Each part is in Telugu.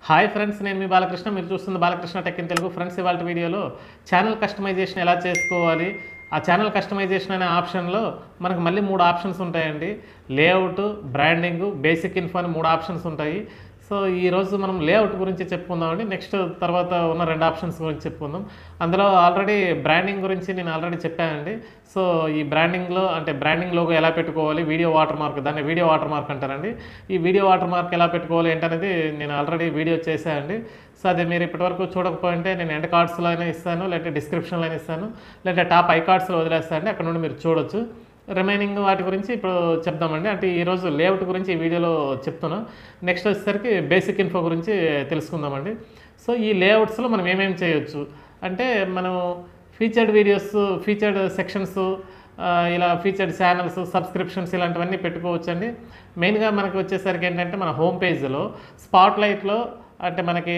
హాయ్ ఫ్రెండ్స్ నేను మీ బాలకృష్ణ మీరు చూస్తుంది Balakrishna tech in Telugu friends ఇవాళ వీడియోలో ఛానల్ కస్టమైజేషన్ ఎలా చేసుకోవాలి ఆ ఛానల్ కస్టమైజేషన్ అనే ఆప్షన్లో మనకు మళ్ళీ మూడు ఆప్షన్స్ ఉంటాయండి లేఅవుట్ బ్రాండింగ్ బేసిక్ ఇన్ఫో అని మూడు ఆప్షన్స్ ఉంటాయి సో ఈ రోజు మనం లేఅవుట్ గురించి చెప్పుకుందామండి నెక్స్ట్ తర్వాత ఉన్న రెండు ఆప్షన్స్ గురించి చెప్పుకుందాం అందులో ఆల్రెడీ బ్రాండింగ్ గురించి నేను ఆల్రెడీ చెప్పానండి సో ఈ బ్రాండింగ్లో అంటే బ్రాండింగ్ లోగో ఎలా పెట్టుకోవాలి వీడియో వాటర్ మార్క్ దాన్ని వీడియో వాటర్ మార్క్ అంటారండి ఈ వీడియో వాటర్ మార్క్ ఎలా పెట్టుకోవాలి ఏంటనేది నేను ఆల్రెడీ వీడియో చేశానండి సో అది మీరు ఇప్పటివరకు చూడకపోయింటే నేను ఎండ్ కార్డ్స్లో అయినా ఇస్తాను లేదంటే డిస్క్రిప్షన్లో అయినా ఇస్తాను లేదంటే టాప్ ఐ కార్డ్స్లో వదిలేస్తానండి అక్కడ నుండి మీరు చూడొచ్చు రిమైనింగ్ వాటి గురించి ఇప్పుడు చెప్దామండి అంటే ఈరోజు లేఅవుట్ గురించి ఈ వీడియోలో చెప్తున్నా నెక్స్ట్ వచ్చేసరికి బేసిక్ ఇన్ఫో గురించి తెలుసుకుందామండి సో ఈ లేఅవుట్స్లో మనం ఏమేమి చేయొచ్చు అంటే మనం ఫీచర్డ్ వీడియోస్ ఫీచర్డ్ సెక్షన్స్ ఇలా ఫీచర్డ్ ఛానల్స్ సబ్స్క్రిప్షన్స్ ఇలాంటివన్నీ పెట్టుకోవచ్చండి మెయిన్గా మనకి వచ్చేసరికి ఏంటంటే మన హోమ్ పేజ్లో స్పాట్ లైట్లో అంటే మనకి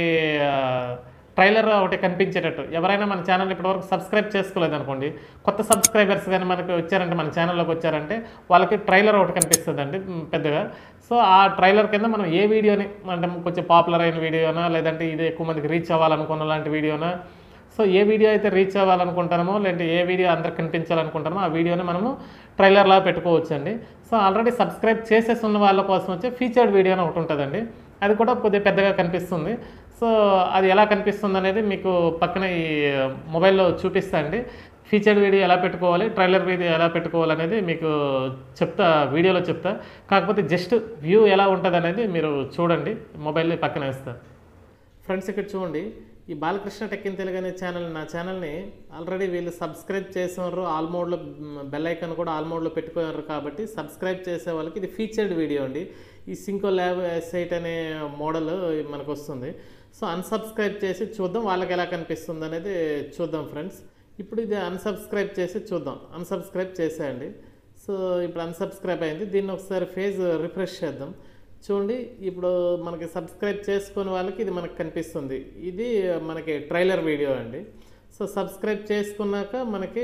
ట్రైలర్ ఒకటి కనిపించేటట్టు ఎవరైనా మన ఛానల్ ఇప్పటివరకు సబ్స్క్రైబ్ చేసుకోలేదు అనుకోండి కొత్త సబ్స్క్రైబర్స్ కానీ మనకి వచ్చారంటే మన ఛానల్లోకి వచ్చారంటే వాళ్ళకి ట్రైలర్ ఒకటి కనిపిస్తుంది అండి పెద్దగా సో ఆ ట్రైలర్ కింద మనం ఏ వీడియోని అంటే కొంచెం పాపులర్ అయిన వీడియోనా లేదంటే ఇది ఎక్కువ మందికి రీచ్ అవ్వాలనుకున్న లాంటి వీడియోనా సో ఏ వీడియో అయితే రీచ్ అవ్వాలనుకుంటామో లేదంటే ఏ వీడియో అందరికి కనిపించాలనుకుంటామో ఆ వీడియోని మనము ట్రైలర్లా పెట్టుకోవచ్చు అండి సో ఆల్రెడీ సబ్స్క్రైబ్ చేసేసి ఉన్న వాళ్ళ కోసం వచ్చే ఫీచర్డ్ వీడియో అని ఒకటి ఉంటుందండి అది కూడా కొద్దిగా పెద్దగా కనిపిస్తుంది సో అది ఎలా కనిపిస్తుంది అనేది మీకు పక్కన ఈ మొబైల్లో చూపిస్తా అండి ఫీచర్డ్ వీడియో ఎలా పెట్టుకోవాలి ట్రైలర్ వీడియో ఎలా పెట్టుకోవాలి అనేది మీకు చెప్తా వీడియోలో చెప్తా కాకపోతే జస్ట్ వ్యూ ఎలా ఉంటుంది అనేది మీరు చూడండి మొబైల్లో పక్కన వేస్తా ఫ్రెండ్స్ ఇక్కడ చూడండి ఈ బాలకృష్ణ టెక్ ఇన్ తెలుగు అనే ఛానల్ నా ఛానల్ని ఆల్రెడీ వీళ్ళు సబ్స్క్రైబ్ చేసినారు ఆల్ మోడ్లో బెల్ ఐకాన్ కూడా ఆల్ మోడ్లో పెట్టుకున్నారు కాబట్టి సబ్స్క్రైబ్ చేసే వాళ్ళకి ఇది ఫీచర్డ్ వీడియో అండి ఈ సింకో ల్యాబ్ సైట్ అనే మోడల్ మనకు వస్తుంది సో అన్సబ్స్క్రైబ్ చేసి చూద్దాం వాళ్ళకి ఎలా కనిపిస్తుంది అనేది చూద్దాం ఫ్రెండ్స్ ఇప్పుడు ఇది అన్సబ్స్క్రైబ్ చేసి చూద్దాం అన్సబ్స్క్రైబ్ చేసేయండి సో ఇప్పుడు అన్సబ్స్క్రైబ్ అయింది దీన్ని ఒకసారి ఫేజ్ రిఫ్రెష్ చేద్దాం చూడండి ఇప్పుడు మనకి సబ్స్క్రైబ్ చేసుకునే వాళ్ళకి ఇది మనకు కనిపిస్తుంది ఇది మనకి ట్రైలర్ వీడియో అండి సో సబ్స్క్రైబ్ చేసుకున్నాక మనకి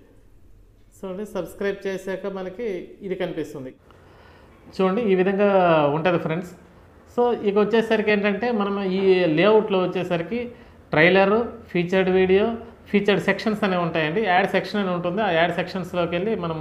చూడండి సబ్స్క్రైబ్ చేశాక మనకి ఇది కనిపిస్తుంది చూడండి ఈ విధంగా ఉంటుంది ఫ్రెండ్స్ సో ఇక వచ్చేసరికి ఏంటంటే మనం ఈ లేఅవుట్లో వచ్చేసరికి trailer featured video featured sections అనేవి ఉంటాయండి యాడ్ సెక్షన్ అని ఉంటుంది ఆ యాడ్ సెక్షన్స్లోకి వెళ్ళి మనము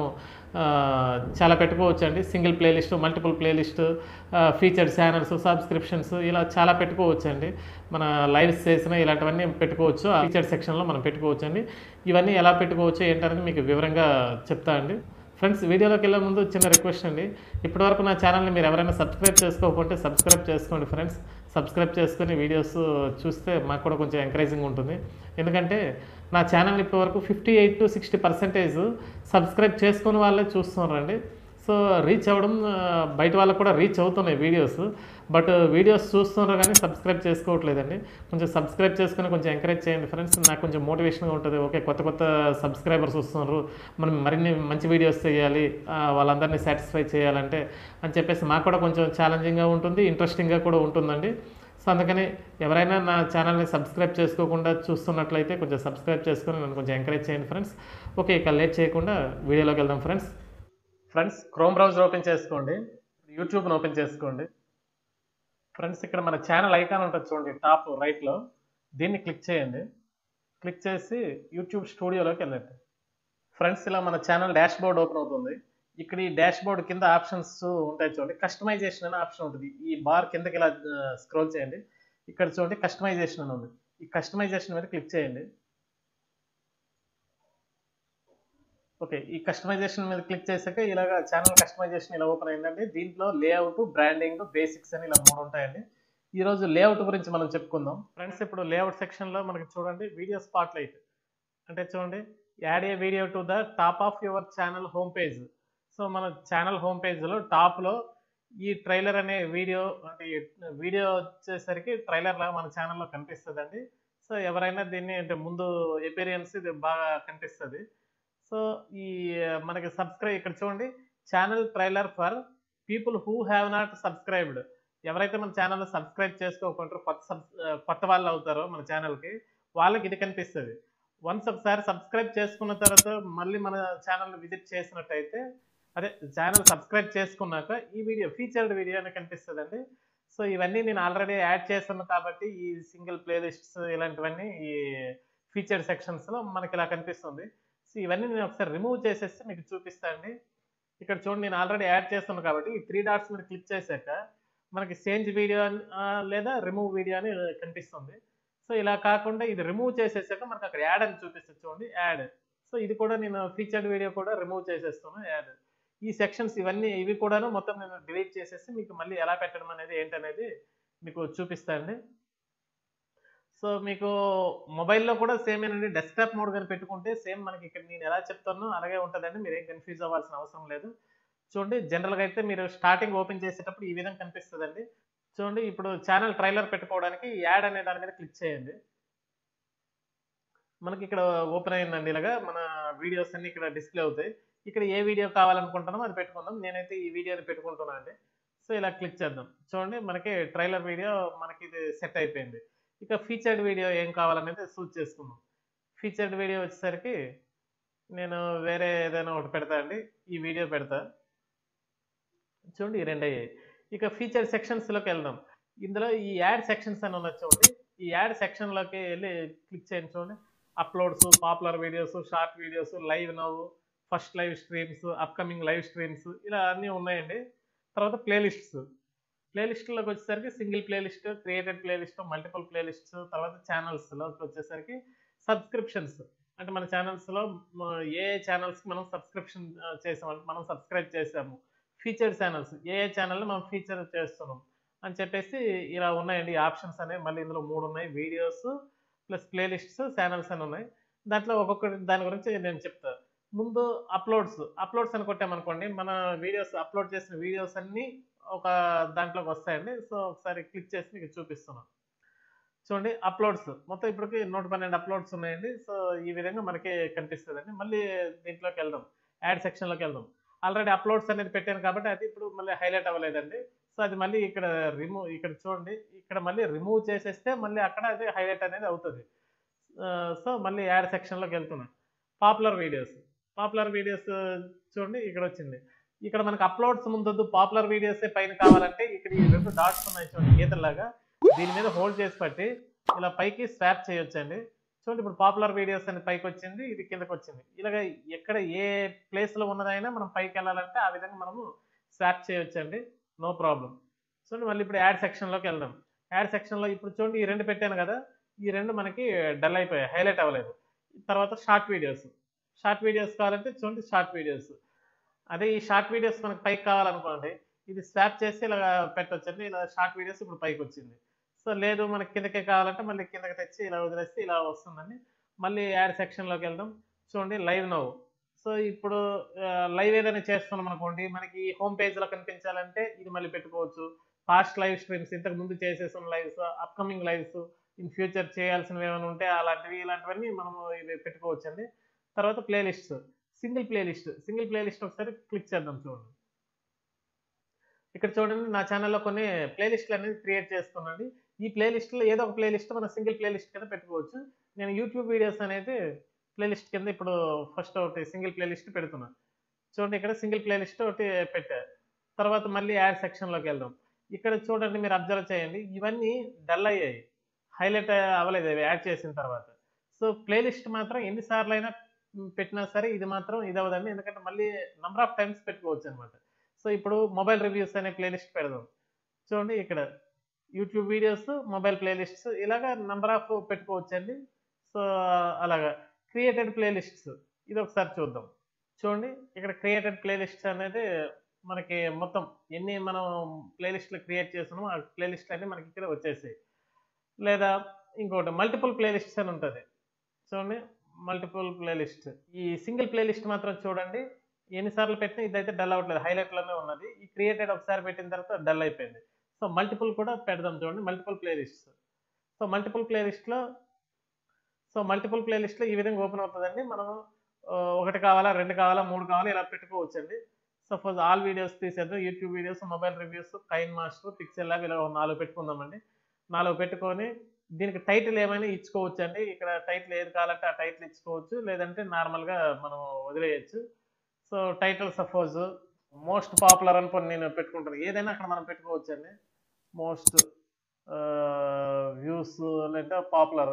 చాలా పెట్టుకోవచ్చు అండి single playlist multiple playlist featured channels subscriptions ఇలా చాలా పెట్టుకోవచ్చు అండి మన లైవ్స్ చేసిన ఇలాంటివన్నీ పెట్టుకోవచ్చు ఆ ఫీచర్డ్ సెక్షన్లో మనం పెట్టుకోవచ్చు అండి ఇవన్నీ ఎలా పెట్టుకోవచ్చు ఏంటనేది మీకు వివరంగా చెప్తా అండి ఫ్రెండ్స్ వీడియోలోకి వెళ్ళే ముందు చిన్న రిక్వెస్ట్ అండి ఇప్పటివరకు నా ఛానల్ని మీరు ఎవరైనా సబ్స్క్రైబ్ చేసుకోకపోతే సబ్స్క్రైబ్ చేసుకోండి ఫ్రెండ్స్ సబ్స్క్రైబ్ చేసుకొని వీడియోస్ చూస్తే మాకు కూడా కొంచెం ఎంకరేజింగ్ ఉంటుంది ఎందుకంటే నా ఛానల్ ఇప్పటివరకు fifty eight to sixty percentage subscribe చేసుకుని వాళ్ళే చూస్తున్నారండి సో రీచ్ అవ్వడం బయట వాళ్ళకు కూడా రీచ్ అవుతున్నాయి వీడియోస్ బట్ వీడియోస్ చూస్తున్నారు కానీ సబ్స్క్రైబ్ చేసుకోవట్లేదండి కొంచెం సబ్స్క్రైబ్ చేసుకుని కొంచెం ఎంకరేజ్ చేయండి ఫ్రెండ్స్ నాకు కొంచెం మోటివేషన్గా ఉంటుంది ఓకే కొత్త కొత్త సబ్స్క్రైబర్స్ వస్తున్నారు మనం మరిన్ని మంచి వీడియోస్ చేయాలి వాళ్ళందరినీ సాటిస్ఫై చేయాలంటే అని చెప్పేసి మాకు కూడా కొంచెం ఛాలెంజింగ్గా ఉంటుంది ఇంట్రెస్టింగ్గా కూడా ఉంటుందండి సో అందుకని ఎవరైనా నా ఛానల్ని సబ్స్క్రైబ్ చేసుకోకుండా చూస్తున్నట్లయితే కొంచెం సబ్స్క్రైబ్ చేసుకొని నన్ను కొంచెం ఎంకరేజ్ చేయండి ఫ్రెండ్స్ ఓకే ఇక లేట్ చేయకుండా వీడియోలోకి వెళ్దాం friends friends Chrome browser open చేసుకోండి యూట్యూబ్ని ఓపెన్ చేసుకోండి ఫ్రెండ్స్ ఇక్కడ మన ఛానల్ ఐకాన్ ఉంటుంది చూడండి టాప్ రైట్లో దీన్ని క్లిక్ చేయండి క్లిక్ చేసి యూట్యూబ్ స్టూడియోలోకి వెళ్ళండి ఫ్రెండ్స్ ఇలా మన ఛానల్ డాష్ బోర్డ్ ఓపెన్ అవుతుంది ఇక్కడ ఈ డాష్ బోర్డ్ కింద ఆప్షన్స్ ఉంటాయి చూడండి కస్టమైజేషన్ అనే ఆప్షన్ ఉంటుంది ఈ బార్ కిందకి ఇలా స్క్రోల్ చేయండి ఇక్కడ చూడండి కస్టమైజేషన్ అని ఉంది ఈ కస్టమైజేషన్ మీద క్లిక్ చేయండి ఓకే ఈ కస్టమైజేషన్ మీద క్లిక్ చేశాక ఇలాగ ఛానల్ కస్టమైజేషన్ ఇలా ఓపెన్ అయిందండి దీంట్లో లేఅవుట్ బ్రాండింగ్ బేసిక్స్ అని ఇలా మూడు ఉంటాయండి ఈ రోజు లేఅవుట్ గురించి మనం చెప్పుకుందాం ఫ్రెండ్స్ ఇప్పుడు లేఅవుట్ సెక్షన్లో మనకి చూడండి వీడియో స్పాట్ లైట్ అంటే చూడండి add a video to the top of your channel home page so మన ఛానల్ హోమ్ పేజ్లో టాప్లో ఈ ట్రైలర్ అనే వీడియో అంటే వీడియో వచ్చేసరికి ట్రైలర్ లాగా మన ఛానల్లో కనిపిస్తుందండి సో ఎవరైనా దీన్ని అంటే ముందు ఎపీరియన్స్ ఇది బాగా కనిపిస్తుంది సో ఈ మనకి సబ్స్క్రైబ్ ఇక్కడ చూడండి channel trailer for people who have not subscribed ఎవరైతే మన ఛానల్ సబ్స్క్రైబ్ చేసుకోకుంటారో కొత్త సబ్ కొత్త వాళ్ళు అవుతారో మన ఛానల్కి వాళ్ళకి ఇది కనిపిస్తుంది వన్స్ ఒకసారి సబ్స్క్రైబ్ చేసుకున్న తర్వాత మళ్ళీ మన ఛానల్ విజిట్ చేసినట్టయితే అదే ఛానల్ సబ్స్క్రైబ్ చేసుకున్నాక ఈ వీడియో ఫీచర్డ్ వీడియో అని కనిపిస్తుందండి సో ఇవన్నీ నేను ఆల్రెడీ యాడ్ చేస్తాను కాబట్టి ఈ సింగిల్ ప్లేలిస్ట్స్ ఇలాంటివన్నీ ఈ ఫీచర్ సెక్షన్స్లో మనకి ఇలా కనిపిస్తుంది సో ఇవన్నీ నేను ఒకసారి రిమూవ్ చేసేసి మీకు చూపిస్తానండి ఇక్కడ చూడండి నేను ఆల్రెడీ యాడ్ చేస్తాను కాబట్టి ఈ త్రీ డాట్స్ మీద క్లిక్ చేశాక మనకి చేంజ్ వీడియో లేదా రిమూవ్ వీడియో అని కనిపిస్తుంది సో ఇలా కాకుండా ఇది రిమూవ్ చేసేసాక మనకి అక్కడ యాడ్ అని చూపిస్తుంది చూడండి యాడ్ సో ఇది కూడా నేను ఫీచర్డ్ వీడియో కూడా రిమూవ్ చేసేస్తాను యాడ్ ఈ సెక్షన్స్ ఇవన్నీ ఇవి కూడాను మొత్తం నేను డిలీట్ చేసేసి మీకు మళ్ళీ ఎలా పెట్టడం అనేది ఏంటనేది మీకు చూపిస్తానండి సో మీకు మొబైల్లో కూడా సేమ్ ఏంటంటే డెస్క్టాప్ మోడ్ కానీ పెట్టుకుంటే సేమ్ మనకి ఇక్కడ నేను ఎలా చెప్తానో అలాగే ఉంటుందండి మీరు ఏం కన్ఫ్యూజ్ అవ్వాల్సిన అవసరం లేదు చూడండి జనరల్గా అయితే మీరు స్టార్టింగ్ ఓపెన్ చేసేటప్పుడు ఈ విధంగా కనిపిస్తుందండి చూడండి ఇప్పుడు ఛానల్ ట్రైలర్ పెట్టుకోవడానికి యాడ్ అనే దాని మీద క్లిక్ చేయండి మనకి ఇక్కడ ఓపెన్ అయిందండి ఇలాగా మన వీడియోస్ అన్ని ఇక్కడ డిస్ప్లే అవుతాయి ఇక్కడ ఏ వీడియో కావాలనుకుంటున్నామో అది పెట్టుకుందాం నేనైతే ఈ వీడియోని పెట్టుకుంటున్నాను అండి సో ఇలా క్లిక్ చేద్దాం చూడండి మనకి ట్రైలర్ వీడియో మనకి ఇది సెట్ అయిపోయింది ఇక ఫీచర్డ్ వీడియో ఏం కావాలనేది సూచ్ చేసుకుందాం ఫీచర్డ్ వీడియో వచ్చేసరికి నేను వేరే ఏదైనా ఒకటి పెడతా అండి ఈ వీడియో పెడతా చూడండి ఈ రెండు అయ్యాయి ఇక ఫీచర్ సెక్షన్స్లోకి వెళ్దాం ఇందులో ఈ యాడ్ సెక్షన్స్ అని ఉన్నది చూడండి ఈ యాడ్ సెక్షన్లోకి వెళ్ళి క్లిక్ చేయండి చూడండి uploads popular videos short videos live నవ్వు first live streams upcoming live streams ఇలా అన్నీ ఉన్నాయండి తర్వాత ప్లేలిస్ట్స్ ప్లేలిస్ట్లోకి వచ్చేసరికి single playlist created playlist multiple playlists తర్వాత ఛానల్స్లోకి వచ్చేసరికి సబ్స్క్రిప్షన్స్ అంటే మన ఛానల్స్లో ఏ ఛానల్స్కి మనం సబ్స్క్రిప్షన్ చేసాము మనం సబ్స్క్రైబ్ చేసాము ఫీచర్ ఛానల్స్ ఏ ఏ ఛానల్ని మనం ఫీచర్ చేస్తున్నాం అని చెప్పేసి ఇలా ఉన్నాయండి ఈ ఆప్షన్స్ అనేవి మళ్ళీ ఇందులో మూడు ఉన్నాయి వీడియోస్ ప్లస్ ప్లేలిస్ట్స్ ఛానల్స్ అని ఉన్నాయి దాంట్లో ఒక్కొక్కటి దాని గురించి నేను చెప్తాను ముందు అప్లోడ్స్ అప్లోడ్స్ అని కొట్టామనుకోండి మన వీడియోస్ అప్లోడ్ చేసిన వీడియోస్ అన్నీ ఒక దాంట్లోకి వస్తాయండి సో ఒకసారి క్లిక్ చేసి మీకు చూపిస్తున్నాను చూడండి అప్లోడ్స్ మొత్తం ఇప్పటికి నూట పన్నెండు అప్లోడ్స్ ఉన్నాయండి సో ఈ విధంగా మనకి కనిపిస్తుందండి మళ్ళీ దీంట్లోకి వెళ్దాం యాడ్ సెక్షన్లోకి వెళ్దాం ఆల్రెడీ అప్లోడ్స్ అనేది పెట్టాను కాబట్టి అది ఇప్పుడు మళ్ళీ హైలైట్ అవ్వలేదండి సో అది మళ్ళీ ఇక్కడ రిమూవ్ ఇక్కడ చూడండి ఇక్కడ మళ్ళీ రిమూవ్ చేసేస్తే మళ్ళీ అక్కడ అది హైలైట్ అనేది అవుతుంది సో మళ్ళీ యాడ్ సెక్షన్లోకి వెళ్తున్నాను పాపులర్ వీడియోస్ పాపులర్ వీడియోస్ చూడండి ఇక్కడ వచ్చింది ఇక్కడ మనకు అప్లోడ్స్ ముందు పాపులర్ వీడియోస్ పైన కావాలంటే ఇక్కడ ఈ రెండు డాట్స్ ఉన్నాయి చూడండి గీతలాగా దీని మీద హోల్డ్ చేసి పట్టి ఇలా పైకి స్వాప్ చేయొచ్చండి చూడండి ఇప్పుడు పాపులర్ వీడియోస్ అని పైకి వచ్చింది ఇది కిందకి వచ్చింది ఇలాగ ఎక్కడ ఏ ప్లేస్లో ఉన్నదైనా మనం పైకి వెళ్ళాలంటే ఆ విధంగా మనము స్వాప్ చేయొచ్చండి నో ప్రాబ్లం చూడండి మళ్ళీ ఇప్పుడు యాడ్ సెక్షన్లోకి వెళ్దాం యాడ్ సెక్షన్లో ఇప్పుడు చూడండి ఈ రెండు పెట్టాను కదా ఈ రెండు మనకి డల్ అయిపోయాయి హైలైట్ అవ్వలేదు తర్వాత షార్ట్ వీడియోస్ షార్ట్ వీడియోస్ కావాలంటే చూడండి షార్ట్ వీడియోస్ అదే ఈ షార్ట్ వీడియోస్ మనకి పైకి కావాలనుకోండి ఇది స్వాప్ చేసి ఇలా పెట్టొచ్చండి ఇలా షార్ట్ వీడియోస్ ఇప్పుడు పైకి వచ్చింది సో లేదు మనకి కిందకే కావాలంటే మళ్ళీ కిందకి తెచ్చి ఇలా వదిలేస్తే ఇలా వస్తుందండి మళ్ళీ యాడ్ సెక్షన్లోకి వెళ్దాం చూడండి లైవ్ నవ్వు సో ఇప్పుడు లైవ్ ఏదైనా చేస్తున్నాం అనుకోండి మనకి హోమ్ పేజ్లో కనిపించాలంటే ఇది మళ్ళీ పెట్టుకోవచ్చు పాస్ట్ లైవ్ స్ట్రీమ్స్ ఇంతకు ముందు చేసేసిన lives upcoming lives in future చేయాల్సినవి ఏమైనా ఉంటే అలాంటివి ఇలాంటివన్నీ మనము ఇవి పెట్టుకోవచ్చండి తర్వాత playlists single playlist single playlist ఒకసారి క్లిక్ చేద్దాం చూడండి ఇక్కడ చూడండి నా ఛానల్లో కొన్ని ప్లేలిస్ట్లు అనేది క్రియేట్ చేసుకున్నాండి ఈ ప్లేలిస్ట్లో ఏదో ఒక ప్లేలిస్ట్ మన సింగిల్ ప్లేలిస్ట్ కింద పెట్టుకోవచ్చు నేను యూట్యూబ్ వీడియోస్ అనేది ప్లేలిస్ట్ కింద ఇప్పుడు ఫస్ట్ ఒకటి సింగిల్ ప్లేలిస్ట్ పెడుతున్నాను చూడండి ఇక్కడ సింగిల్ ప్లేలిస్ట్ ఒకటి పెట్టా తర్వాత మళ్ళీ యాడ్ సెక్షన్లోకి వెళ్దాం ఇక్కడ చూడండి మీరు అబ్జర్వ్ చేయండి ఇవన్నీ డల్ అయ్యాయి హైలైట్ అవ్వలేదు అవి యాడ్ చేసిన తర్వాత సో ప్లేలిస్ట్ మాత్రం ఎన్నిసార్లు అయినా పెట్టినా సరే ఇది మాత్రం ఇది అవ్వదండి ఎందుకంటే మళ్ళీ నెంబర్ ఆఫ్ టైమ్స్ పెట్టుకోవచ్చు అనమాట సో ఇప్పుడు మొబైల్ రివ్యూస్ అనే ప్లేలిస్ట్ పెడదాం చూడండి ఇక్కడ యూట్యూబ్ వీడియోస్ మొబైల్ ప్లేలిస్ట్స్ ఇలాగా నెంబర్ ఆఫ్ పెట్టుకోవచ్చండి సో అలాగా క్రియేటెడ్ ప్లేలిస్ట్స్ ఇది ఒకసారి చూద్దాం చూడండి ఇక్కడ క్రియేటెడ్ ప్లేలిస్ట్స్ అనేది మనకి మొత్తం ఎన్ని మనం ప్లేలిస్ట్లు క్రియేట్ చేస్తున్నామో ఆ ప్లేలిస్ట్ అన్ని మనకి ఇక్కడ వచ్చేసాయి లేదా ఇంకోటి మల్టిపుల్ ప్లేలిస్ట్స్ అని ఉంటుంది చూడండి మల్టిపుల్ ప్లేలిస్ట్ ఈ సింగిల్ ప్లేలిస్ట్ మాత్రం చూడండి ఎన్నిసార్లు పెట్టినా ఇదైతే డల్ అవ్వట్లేదు హైలైట్లోనే ఉన్నది ఈ క్రియేటెడ్ ఒకసారి పెట్టిన తర్వాత డల్ అయిపోయింది సో మల్టిపుల్ కూడా పెడదాం చూడండి మల్టిపుల్ ప్లేలిస్ట్స్ సో మల్టిపుల్ ప్లేలిస్ట్లో సో మల్టిపుల్ ప్లేలిస్ట్లో ఈ విధంగా ఓపెన్ అవుతుందండి మనం ఒకటి కావాలా రెండు కావాలా మూడు కావాలా ఇలా పెట్టుకోవచ్చండి సపోజ్ ఆల్ వీడియోస్ తీసేద్దాం YouTube videos mobile reviews KineMaster Pixel Lab ఇలా నాలుగు పెట్టుకుందామండి నాలుగు పెట్టుకొని దీనికి టైటిల్ ఏమైనా ఇచ్చుకోవచ్చు అండి ఇక్కడ టైటిల్ ఏది కావాలంటే ఆ టైటిల్ ఇచ్చుకోవచ్చు లేదంటే నార్మల్గా మనం వదిలేయచ్చు so title suppose most popular అని నేను పెట్టుకుంటాను ఏదైనా అక్కడ మనం పెట్టుకోవచ్చు అండి మోస్ట్ వ్యూస్ లేదా పాపులర్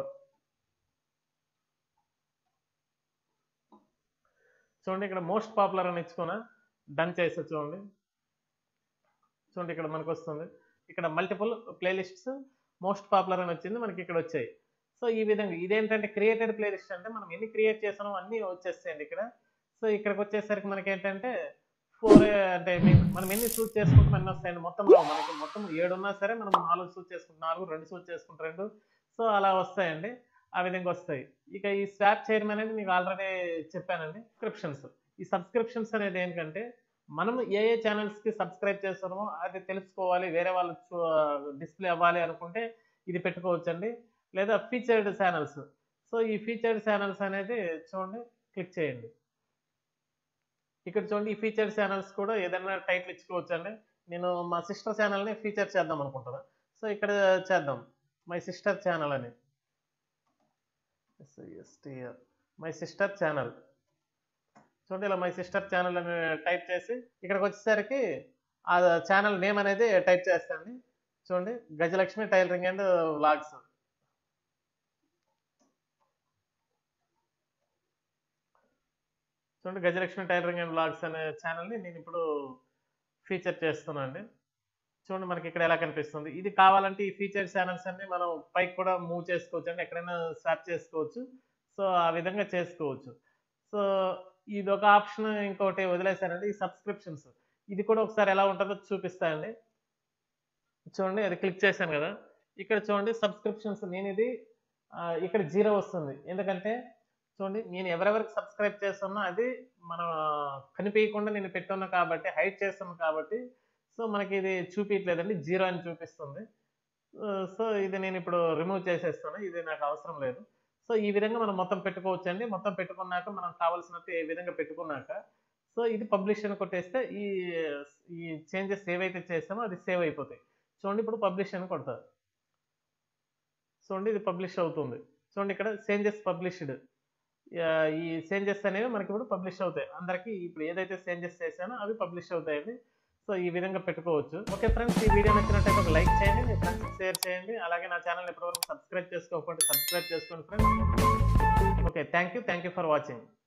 చూడండి ఇక్కడ మోస్ట్ పాపులర్ అని ఇచ్చుకున్నా డన్ చేసా చూడండి చూడండి ఇక్కడ మనకు వస్తుంది ఇక్కడ మల్టిపుల్ ప్లేలిస్ట్స్ మోస్ట్ పాపులర్ అని వచ్చింది మనకి ఇక్కడ వచ్చాయి సో ఈ విధంగా ఇదేంటంటే క్రియేటెడ్ ప్లేలిస్ట్ అంటే మనం ఎన్ని క్రియేట్ చేసామో అన్నీ వచ్చేస్తాయండి ఇక్కడ సో ఇక్కడికి వచ్చేసరికి మనకి ఏంటంటే ఫోర్ అంటే మీ- మనం ఎన్ని సూట్ చేసుకుంటాం అన్ని వస్తాయండి మొత్తం రావు. మనకి మొత్తం ఏడు ఉన్నా సరే మనం నాలుగు సూట్ చేసుకుంటాం నాలుగు రెండు సూట్ చేసుకుంటాం రెండు సో అలా వస్తాయండి ఆ విధంగా వస్తాయి ఇక ఈ స్వాప్ చేయడం అనేది మీకు ఆల్రెడీ చెప్పానండి సబ్స్క్రిప్షన్స్ ఈ సబ్స్క్రిప్షన్స్ అనేది ఏంటంటే మనం ఏ ఏ ఛానల్స్కి సబ్స్క్రైబ్ చేస్తున్నామో అది తెలుసుకోవాలి వేరే వాళ్ళు డిస్ప్లే అవ్వాలి అనుకుంటే ఇది పెట్టుకోవచ్చండి లేదా ఫీచర్డ్ ఛానల్స్ సో ఈ ఫీచర్డ్ ఛానల్స్ అనేది చూడండి క్లిక్ చేయండి ఇక్కడ చూడండి ఈ ఫీచర్ ఛానల్స్ కూడా ఏదైనా టైటిల్ ఇచ్చుకోవచ్చు అండి నేను మా సిస్టర్ ఛానల్ని ఫీచర్ చేద్దాం అనుకుంటున్నా సో ఇక్కడ చేద్దాం మై సిస్టర్ ఛానల్ అని మై సిస్టర్ ఛానల్ చూడండి ఇలా మై సిస్టర్ ఛానల్ అని టైప్ చేసి ఇక్కడికి వచ్చేసరికి ఆ ఛానల్ నేమ్ అనేది టైప్ చేస్తాండి చూడండి గజలక్ష్మి టైలరింగ్ అండ్ వ్లాగ్స్ చూడండి గజలక్ష్మి టైలరింగ్ అండ్ వ్లాగ్స్ అనే ఛానల్ని నేను ఇప్పుడు ఫీచర్ చేస్తున్నాను అండి చూడండి మనకి ఇక్కడ ఎలా కనిపిస్తుంది ఇది కావాలంటే ఈ ఫీచర్ ఛానల్స్ అన్ని మనం పైకి కూడా మూవ్ చేసుకోవచ్చు అండి ఎక్కడైనా స్వాప్ చేసుకోవచ్చు సో ఆ విధంగా చేసుకోవచ్చు సో ఇది ఒక ఆప్షన్ ఇంకోటి వదిలేశానండి ఈ సబ్స్క్రిప్షన్స్ ఇది కూడా ఒకసారి ఎలా ఉంటుందో చూపిస్తానండి చూడండి అది క్లిక్ చేశాను కదా ఇక్కడ చూడండి సబ్స్క్రిప్షన్స్ నేను ఇది ఆ, ఇక్కడ జీరో వస్తుంది ఎందుకంటే చూడండి నేను ఎవరెవరికి సబ్స్క్రైబ్ చేస్తున్నా అది మనం కనిపించకుండా నేను పెట్టున్నా కాబట్టి హైడ్ చేస్తున్నాను కాబట్టి సో మనకి ఇది చూపించలేదండి జీరో అని చూపిస్తుంది సో ఇది నేను ఇప్పుడు రిమూవ్ చేసేస్తాను ఇది నాకు అవసరం లేదు సో ఈ విధంగా మనం మొత్తం పెట్టుకోవచ్చు అండి మొత్తం పెట్టుకున్నాక మనం కావాల్సినట్టు ఏ విధంగా పెట్టుకున్నాక సో ఇది పబ్లిష్ అని కొట్టేస్తే ఈ ఈ చేంజెస్ ఏవైతే చేసామో అది సేవ్ అయిపోతాయి చూడండి ఇప్పుడు పబ్లిష్ అని కొడతారు చూడండి ఇది పబ్లిష్ అవుతుంది చూడండి ఇక్కడ చేంజెస్ పబ్లిష్డ్ ఈ చేంజెస్ అనేవి మనకి ఇప్పుడు పబ్లిష్ అవుతాయి అందరికీ ఇప్పుడు ఏదైతే చేంజెస్ చేశానో అవి పబ్లిష్ అవుతాయండి సో ఈ విధంగా పెట్టుకోవచ్చు ఓకే ఫ్రెండ్స్ ఈ వీడియో నచ్చినట్టయితే ఒక లైక్ చేయండి మీ ఫ్రెండ్స్కి షేర్ చేయండి అలాగే నా ఛానల్ ఇప్పటివరకు సబ్స్క్రైబ్ చేసుకోకపోతే సబ్స్క్రైబ్ చేసుకోండి friends okay thank you thank you for watching